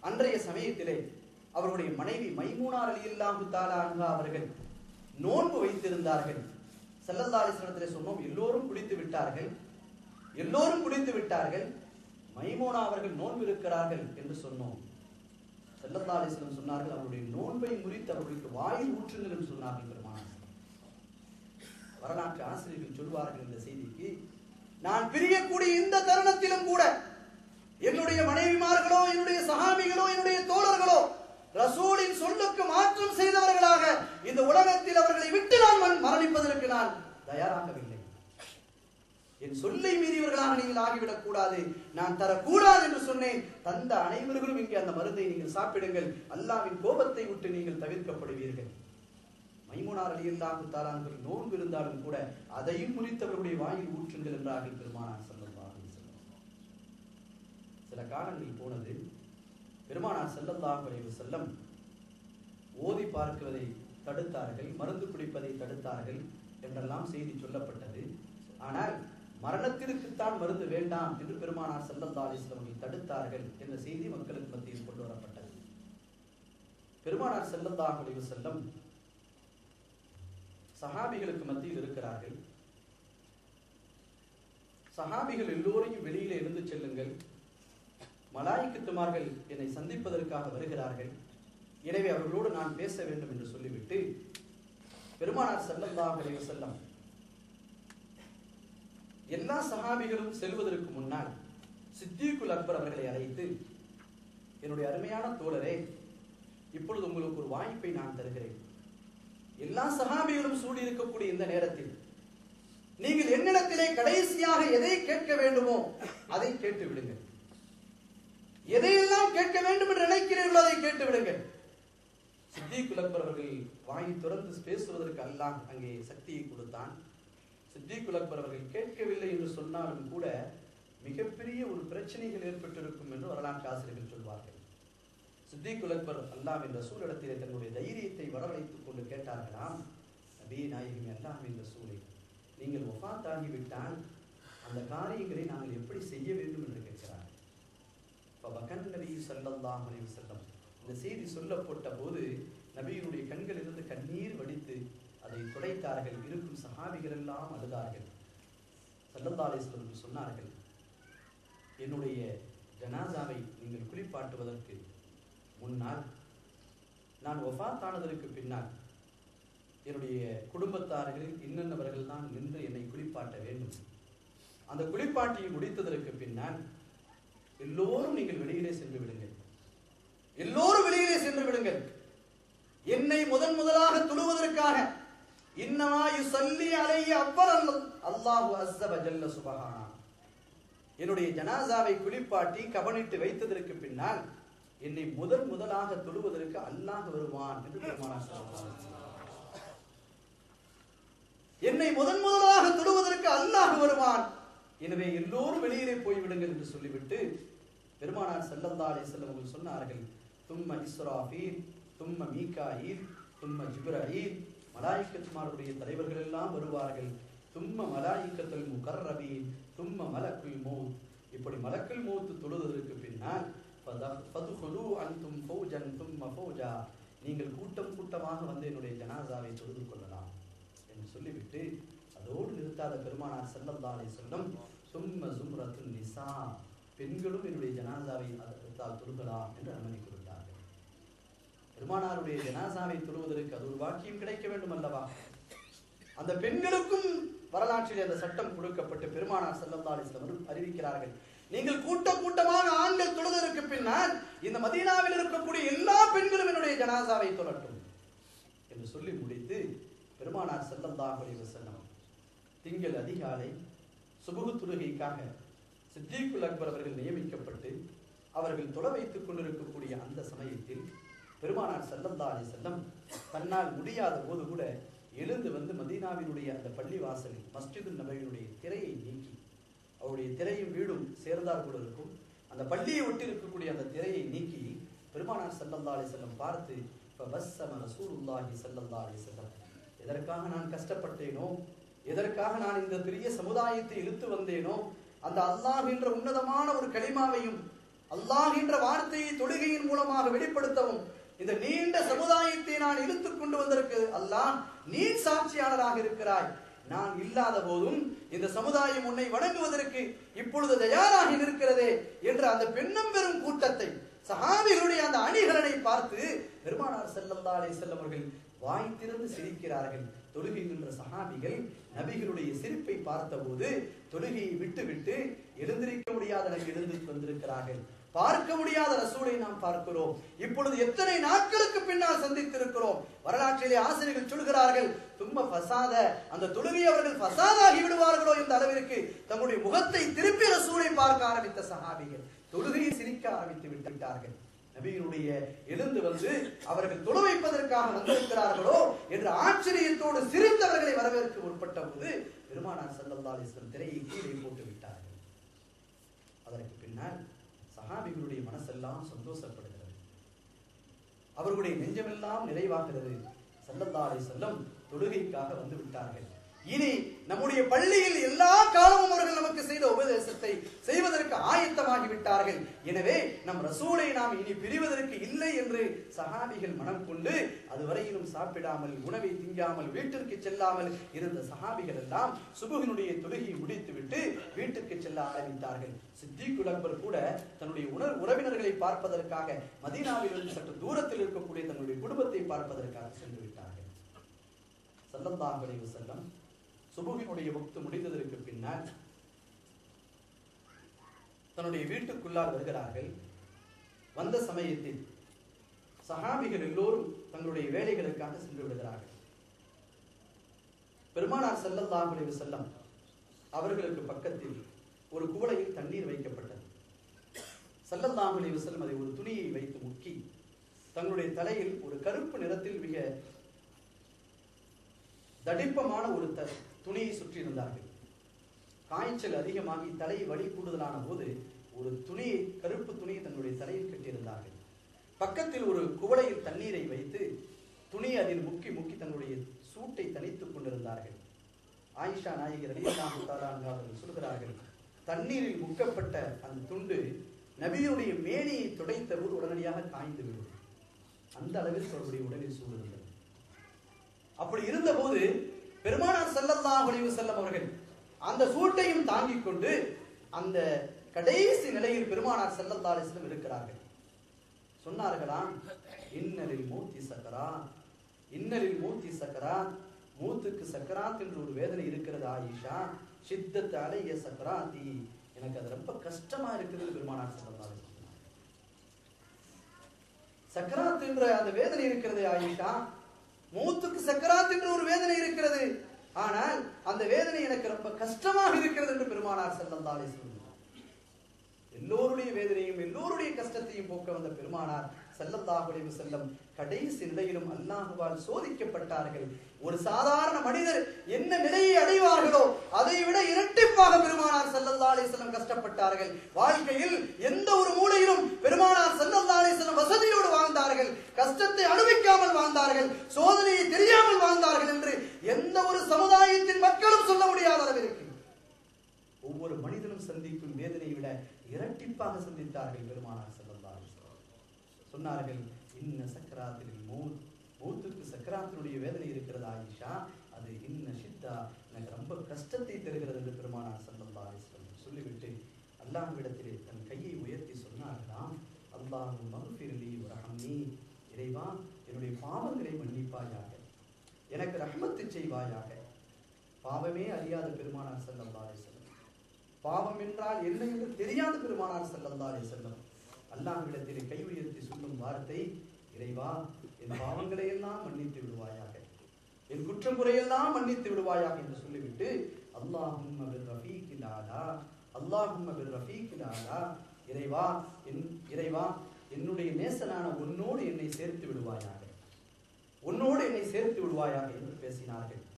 அன்றைய சமயத்திலே அவருடைய மனைவி மைமூனார் அலியல்லாஹு தாலா அன்ஹா அவர்கள் நோன்பு வைத்திருந்தார்கள் செல்லல்லாலிசனத்திலே சொன்னோம் எல்லோரும் குடித்து விட்டார்கள் எல்லோரும் குடித்து விட்டார்கள் மைமூனா அவர்கள் நோன்பு இருக்கிறார்கள் என்று சொன்னோம் செல்லல்லாலிசனம் சொன்னார்கள் அவருடைய நோன்பை முறித்து அவர்களுக்கு வாயில் ஊற்றுங்கள் என்று சொன்னார்கள் பெருமானார் வரலாற்று ஆசிரியர்கள் சொல்வார்கள் இந்த செய்திக்கு நான் பிரியக்கூடிய இந்த தருணத்திலும் கூட என்னுடைய மனைவிமார்களோ என்னுடைய சகாபிகளோ என்னுடைய தோழர்களோ ரசூலின் சொல்லுக்கு மாற்றம் செய்தவர்களாக இந்த உலகத்தில் அவர்களை விட்டு நான் மன்- மரணிப்பதற்கு நான் தயாராகவில்லை என் சொல்லை மீறியவர்களாக நீங்கள் ஆகிவிடக் கூடாது நான் தரக்கூடாது என்று சொன்னேன் தந்த அனைவர்களும் இங்கே அந்த மருந்தை நீங்கள் சாப்பிடுங்கள் அல்லாவின் கோபத்தை விட்டு நீங்கள் தவிர்க்கப்படுவீர்கள் மைமுனார் அலியல்லாஹு தாலான்கள் நோன்பு இருந்தாலும் கூட அதையும் முறித்தவர்களுடைய வாயில் ஊற்றுங்கள் என்றார்கள் பெருமானார் ஸல்லல்லாஹு அலைஹி வஸல்லம் சில காலங்கள் போனது பெருமானார் ஸல்லல்லாஹு அலைஹி வஸல்லம் ஓதி பார்க்குவதை தடுத்தார்கள் மருந்து குடிப்பதை தடுத்தார்கள் என்றெல்லாம் செய்தி சொல்லப்பட்டது ஆனால் மரணத்திற்குத்தான் மருந்து வேண்டாம் என்று பெருமானார் ஸல்லல்லாஹு அலைஹி வஸல்லம் அவர்கள் தடுத்தார்கள் என்ற செய்தி மக்களுக்கு மத்தியில் கொண்டு வரப்பட்டது பெருமானார் ஸல்லல்லாஹு அலைஹி வஸல்லம் சஹாபிகளுக்கு மத்தியில் இருக்கிறார்கள் சஹாபிகள் எல்லோரையும் வெளியிலே இருந்து செல்லுங்கள் மலாய்க்குத்துமார்கள் என்னை சந்திப்பதற்காக வருகிறார்கள் எனவே அவர்களோடு நான் பேச வேண்டும் என்று சொல்லிவிட்டு பெருமானார் ஸல்லல்லாஹு அலைஹி வஸல்லம் எல்லா சஹாபிகளும் செல்வதற்கு முன்னால் சித்திகுல் அக்பர் அவர்களை அழைத்து என்னுடைய அருமையான தோழரே இப்பொழுது உங்களுக்கு ஒரு வாய்ப்பை நான் தருகிறேன் எல்லா சஹாபிகளும் சூடி இருக்கக்கூடிய இந்த நேரத்தில் நீங்கள் என்னிடத்திலே கடைசியாக எதை கேட்க வேண்டுமோ அதை கேட்டு விடுங்கள் எதையெல்லாம் கேட்க வேண்டும் என்று நினைக்கிறீர்களோ அதை கேட்டு விடுங்கள் சித்திக் அக்பர் அவர்கள் வாயை திறந்து பேசுவதற்கு அல்லாஹ் அங்கே சக்தியை கொடுத்தான் சித்திக் அக்பர் அவர்கள் கேட்கவில்லை என்று சொன்னாலும் கூட மிகப்பெரிய ஒரு பிரச்சனைகள் ஏற்பட்டிருக்கும் என்று வரலாற்று ஆசிரியர்கள் சொல்வார்கள் சித்திக் அக்பர் அல்லாவின் ரசூலிடத்திலே தன்னுடைய தைரியத்தை வரவழைத்துக் கொண்டு கேட்டார்களாம் நபி நாயகம் அல்லாவின் ரசூலை நீங்கள் ஒஃபாத்தாகிவிட்டால் அந்த காரியங்களை நாங்கள் எப்படி செய்ய வேண்டும் என்று கேட்கிறார்கள் பகன் நபி ஸல்லல்லாஹு அலைஹி வஸல்லம் இந்த செய்தி சொல்லப்பட்ட போது நபியினுடைய கண்களிலிருந்து கண்ணீர் வடித்து அதை துடைத்தார்கள் இருக்கும் சஹாபிகள் எல்லாம் அழுதார்கள் ஸல்லல்லாஹு அலைஹி வஸல்லம் சொன்னார்கள் என்னுடைய ஜனாசாவை நீங்கள் குளிப்பாட்டுவதற்கு முன்னால் நான் ஒஃபாத்தானதற்கு பின்னால் என்னுடைய குடும்பத்தார்களில் இன்னென்னவர்கள் தான் நின்று என்னை குளிப்பாட்ட வேண்டும் அந்த குளிப்பாட்டியை முடித்ததற்கு பின்னால் எல்லோரும் நீங்கள் வெளியிலே சென்று விடுங்கள் எல்லோரும் வெளியிலே சென்று விடுங்கள் என்னை முதன் முதலாக தொழுவதற்காக இன்னமா யுசல்லி அலைய அப்பர் அல்லாஹு அஸ்ஸப ஜல்ல சுபஹானா என்னுடைய ஜனாசாவை குளிப்பாட்டி கவனிட்டு வைத்ததற்கு பின்னால் என்னை முதன் முதலாக தொழுவதற்கு அல்லாஹ் வருவான் என்று பெருமானார் சொல்றார் என்னை முதன் முதலாக தொழுவதற்கு அல்லாஹ் வருவான் எனவே எல்லோரும் வெளியிலே போய்விடுங்கள் என்று சொல்லிவிட்டு பெருமானார் ஸல்லல்லாஹு அலைஹி வஸல்லம் அவர்கள் சொன்னார்கள் தும்ம இஸ்ராஃபீல் தும்ம மீகாயில் தும்ம ஜிப்ராயில் மலாயிக்கத்துமாருடைய தலைவர்கள் எல்லாம் வருவார்கள் தும்ம மலாயிக்கத்துல் முகர்ரபீன் தும்ம மலக்குல் மௌத் இப்படி மலக்குல் மௌத் தொழுவதற்கு பின்னால் ஃபத- ஃபதுஹுலு அன்தும் ஃபௌஜன் தும்ம ஃபௌஜா நீங்கள் கூட்டம் கூட்டமாக வந்து என்னுடைய ஜனாசாவை தொழுது கொள்ளலாம் என்று சொல்லிவிட்டு அதோடு நிறுத்தாத பெருமானார் ஸல்லல்லாஹு அலைஹி வஸல்லம் சும்ம சும்ரத்துன் நிசா பெண்களும் என்னுடைய ஜனாசாவை அதற்கால் தொழுகலாம் என்று அனுமதி கொடுத்தார்கள் பெருமானாருடைய ஜனாசாவை தொழுவதற்கு அது ஒரு வாக்கியம் கிடைக்க வேண்டும் அல்லவா அந்த பெண்களுக்கும் வரலாற்றில் அந்த சட்டம் கொடுக்கப்பட்டு பெருமானார் ஸல்லல்லாஹு அலைஹி வஸல்லம் அறிவிக்கிறார்கள் நீங்கள் கூட்டம் கூட்டமாக ஆண்கள் தொழுவதற்கு பின்னால் இந்த மதீனாவில் இருக்கக்கூடிய எல்லா பெண்களும் என்னுடைய ஜனாசாவை தொழட்டும் என்று சொல்லி முடித்து பெருமானார் ஸல்லல்லாஹு அலைஹி வஸல்லம் திங்கள் அதிகாலை சுபுகு தொழுகைக்காக சித்திகுல் அக்பர் அவர்கள் நியமிக்கப்பட்டு அவர்கள் தொலை வைத்துக் கொண்டிருக்கக்கூடிய அந்த சமயத்தில் பெருமானார் ஸல்லல்லாஹு அலைஹி வஸல்லம் தன்னால் முடியாத போது கூட எழுந்து வந்து மதீனாவினுடைய அந்த பள்ளி வாசலில் மஸ்ஜிது நபவியினுடைய திரையை நீக்கி அவருடைய திரையும் வீடும் சேர்ந்தார் கூட இருக்கும் அந்த பள்ளியை ஒட்டி இருக்கக்கூடிய அந்த திரையை நீக்கி பெருமானார் ஸல்லல்லாஹு அலைஹி வஸல்லம் பார்த்து ஃபபஸ்ஸம ரசூலுல்லாஹி ஸல்லல்லாஹு அலைஹி வஸல்லம் எதற்காக நான் கஷ்டப்பட்டேனோ எதற்காக நான் இந்த பெரிய சமுதாயத்தை இழுத்து வந்தேனோ அந்த அல்லாஹ் என்ற உன்னதமான ஒரு கலிமாவையும் அல்லாஹ் என்ற வார்த்தையை தொழுகையின் மூலமாக மூலமாக வெளிப்படுத்தவும் இந்த நீண்ட சமுதாயத்தை நான் இழுத்துக் கொண்டு வந்திருக்கு அல்லாஹ் நீ சாட்சியாளராக இருக்கிறாய் நான் இல்லாத போதும் இந்த சமுதாயம் உன்னை வணங்குவதற்கு இப்பொழுது தயாராகி நிற்கிறதே என்ற அந்த பெண்ணும் பெரும் கூட்டத்தை சஹாபிகளுடைய அந்த அணிகலனை பார்த்து பெருமானார் ஸல்லல்லாஹு அலைஹி வஸல்லம் அவர்கள் வாய் திறந்து சிரிக்கிறார்கள் தொழுகை நின்ற சஹாபிகள் நபிகளுடைய சிரிப்பை பார்த்தபோது தொழுகையை விட்டுவிட்டு எழுந்திருக்க முடியாத நிலையில் எழுந்து வந்திருக்கிறார்கள் பார்க்க முடியாத ரசூலை நாம் பார்க்கிறோம் இப்பொழுது எத்தனை நாட்களுக்கு பின்னால் சந்தித்திருக்கிறோம் வரலாற்றிலே ஆசிரியர்கள் சொல்கிறார்கள் தும்ப ஃபசாத அந்த தொழுகை அவர்கள் ஃபசாதாகி விடுவார்களோ என்ற அளவிற்கு தம்முடைய முகத்தை திருப்பி ரசூலை பார்க்க ஆரம்பித்த சஹாபிகள் தொழுகையை சிரிக்க ஆரம்பித்து விட்டு விட்டார்கள் நபியினுடைய எழுந்து வந்து அவர்கள் தொழு வைப்பதற்காக வந்திருக்கிறார்களோ என்ற ஆச்சரியத்தோடு சிரித்தவர்களை வரவேற்க முற்பட்ட போது பெருமானார் ஸல்லல்லாஹு அலைஹி வஸல்லம் திரையை கீழே போட்டு விட்டார்கள் அதற்கு பின்னால் சஹாபிகளுடைய மனசெல்லாம் சந்தோஷப்படுகிறது அவர்களுடைய நெஞ்சமெல்லாம் நிறைவாகிறது ஸல்லல்லாஹு அலைஹி வஸல்லம் தொழுகைக்காக வந்து விட்டார்கள் இனி நம்முடைய பள்ளியில் எல்லா காலமும் அவர்கள் நமக்கு செய்த உபதேசத்தை செய்வதற்கு ஆயத்தமாகி விட்டார்கள் எனவே நம் ரசூலை நாம் இனி பிரிவதற்கு இல்லை என்று சஹாபிகள் மனம் கொண்டு அதுவரையிலும் சாப்பிடாமல் உணவை திங்காமல் வீட்டிற்கு செல்லாமல் இருந்த சஹாபிகள் எல்லாம் சுபுகினுடைய தொழுகையை முடித்துவிட்டு வீட்டுக்கு செல்ல ஆரம்பித்தார்கள் சித்திகுல் அக்பர் கூட தன்னுடைய உணர் உறவினர்களை பார்ப்பதற்காக மதீனாவிலிருந்து சற்று தூரத்தில் இருக்கக்கூடிய தன்னுடைய குடும்பத்தை பார்ப்பதற்காக சென்று விட்டார்கள் சல்லல்லாஹு அலைஹி வஸல்லம் சுபுகினுடைய வக்து முடிந்ததற்கு பின்னால் தன்னுடைய வீட்டுக்குள்ளால் வருகிறார்கள் வந்த சமயத்தில் சஹாபிகள் எல்லோரும் தங்களுடைய வேலைகளுக்காக சென்று விடுகிறார்கள் பெருமானார் ஸல்லல்லாஹு அலைஹி வஸல்லம் அவர்களுக்கு பக்கத்தில் ஒரு குவளையில் தண்ணீர் வைக்கப்பட்டது ஸல்லல்லாஹு அலைஹி வஸல்லம் அதை ஒரு துணியை வைத்து முக்கி தங்களுடைய தலையில் ஒரு கருப்பு நிறத்தில் மிக தடிப்பமான ஒரு த துணியை சுற்றி இருந்தார்கள் காய்ச்சல் அதிகமாகி தலை வலி கூடுதலான போது ஒரு துணியை கருப்பு துணியை தன்னுடைய தலையில் கட்டியிருந்தார்கள் பக்கத்தில் ஒரு குவளையில் தண்ணீரை வைத்து துணி அதில் முக்கி முக்கி தன்னுடைய சூட்டை தணித்துக் கொண்டிருந்தார்கள் ஆயிஷா நாயகர் ரலியல்லாஹு தஆலா அன்ஹா அவர்கள் சொல்கிறார்கள் தண்ணீரில் முக்கப்பட்ட அந்த துண்டு நபியுடைய மேனியை துடைத்த போது உடனடியாக காய்ந்து விடும் அந்த அளவில் அவருடைய உடலில் சூடு இருந்தது அப்படி இருந்தபோது பெருமானார் ஸல்லல்லாஹு அலைஹி வஸல்லம் அவர்கள் அந்த சூட்டையும் தாங்கிக் கொண்டு அந்த கடைசி நிலையில் பெருமானார் ஸல்லல்லாஹு அலைஹி வஸல்லம் இருக்கிறார்கள் சொன்னார்களாம் இன்னலில் மூத்தி சக்கரா இன்னலில் மூத்தி சக்கரா மூத்துக்கு சக்கராத் என்று ஒரு வேதனை இருக்கிறது ஆயிஷா சித்தத்து அலைய சக்கராத்தி எனக்கு அது ரொம்ப கஷ்டமா இருக்குது பெருமானார் ஸல்லல்லாஹு அலைஹி வஸல்லம் சக்கராத் என்ற அந்த வேதனை இருக்கிறது ஆயிஷா மூத்துக்கு சக்கராத் என்ற ஒரு வேதனை இருக்கிறது ஆனால் அந்த வேதனை எனக்கு ரொம்ப கஷ்டமாக இருக்கிறது என்று பெருமானார் ஸல்லல்லாஹு அலைஹி வஸல்லம் எல்லோருடைய வேதனையும் எல்லோருடைய கஷ்டத்தையும் போக்க வந்த பெருமானார் ஸல்லல்லாஹு அலைஹி வஸல்லம் கடைசி நிலையிலும் அல்லாஹுவால் சோதிக்கப்பட்டார்கள் ஒரு சாதாரண மனிதர் என்ன நிலையை அடைவார்களோ அதை விட இரட்டிப்பாக பெருமானார் ஸல்லல்லாஹு அலைஹி வஸல்லம் கஷ்டப்பட்டார்கள் வாழ்க்கையில் எந்த ஒரு மூலையிலும் பெருமானார் ஸல்லல்லாஹு அலைஹி வஸல்லம் வசதியோடு வாழ்ந்தார்கள் கஷ்டத்தை அனுபவிக்காமல் வாழ்ந்தார்கள் சோதனையை தெரியாமல் வாழ்ந்தார்கள் என்று எந்த ஒரு சமுதாயத்தின் மக்களும் சொல்ல முடியாத அளவிற்கு ஒவ்வொரு மனிதனும் சந்திக்கும் வேதனையை விட இரட்டிப்பாக சந்தித்தார்கள் பெருமானார் ஸல்லல்லாஹு அலைஹி வஸல்லம் சொன்னார்கள் இன்ன சக்கராத்தில் மௌத் மௌத்துக்கு சக்கராத்தினுடைய வேதனை இருக்கிறது ஆயிஷா அது இன்ன ஷித்தா எனக்கு ரொம்ப கஷ்டத்தை தருகிறது என்று பெருமானார் ஸல்லல்லாஹு அலைஹி வஸல்லம் சொல்லிவிட்டு அல்லாஹ்விடத்திலே தன் கையை உயர்த்தி சொன்னார்களாம் அல்லாஹ் மகஃபிர்லி வரஹம்னி இறைவா என்னுடைய பாவங்களை மன்னிப்பாயாக எனக்கு ரஹ்மத்து செய்வாயாக பாவமே அறியாத பெருமானார் ஸல்லல்லாஹு அலைஹி வஸல்லம் பாவம் என்றால் என்ன என்று தெரியாத பெருமானார் ஸல்லல்லாஹு அலைஹி வஸல்லம் அல்லாஹ்விடத்திலே கை உயர்த்தி சொல்லும் வார்த்தை இறைவா என் பாவங்களை எல்லாம் மன்னித்து விடுவாயாக என் குற்றம் குறையெல்லாம் மன்னித்து விடுவாயாக என்று சொல்லிவிட்டு அல்லாஹும்ம பிர் ரஃபீக்கில் ஆலா அல்லாஹும்ம பிர் ரஃபீக்கில் ஆலா இறைவா என் இறைவா என்னுடைய நேசனான உன்னோடு என்னை சேர்த்து விடுவாயாக உன்னோடு என்னை சேர்த்து விடுவாயாக என்று பேசினார்கள்